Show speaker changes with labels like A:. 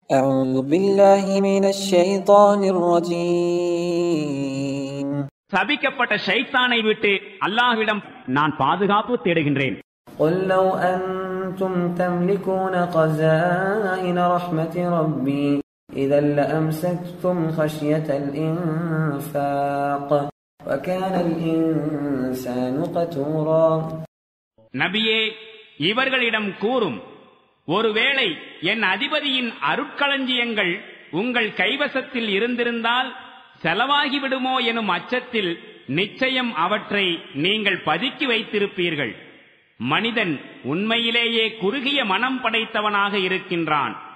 A: أعوذ بالله من الشيطان الرجيم
B: சபிக்கப்பட்ட ஷைத்தானை விட்டு அல்லாஹ்விடம் நான் பாதுகாப்பு தேடுகின்றேன்
A: قل لو أنتم تملكون خزائن رحمة ربي إذا لأمسكتم خشية الإنفاق وكان الإنسان قتورا
B: நபியே இவர்களிடம் கூறும் ஒருவேளை என் அதிபதியின் அருட்களஞ்சியங்கள் உங்கள் கைவசத்தில் இருந்திருந்தால் செலவாகிவிடுமோ எனும் அச்சத்தில் நிச்சயம் அவற்றை நீங்கள் பதுக்கி வைத்திருப்பீர்கள் மனிதன் உண்மையிலேயே குறுகிய மனம் படைத்தவனாக இருக்கின்றான்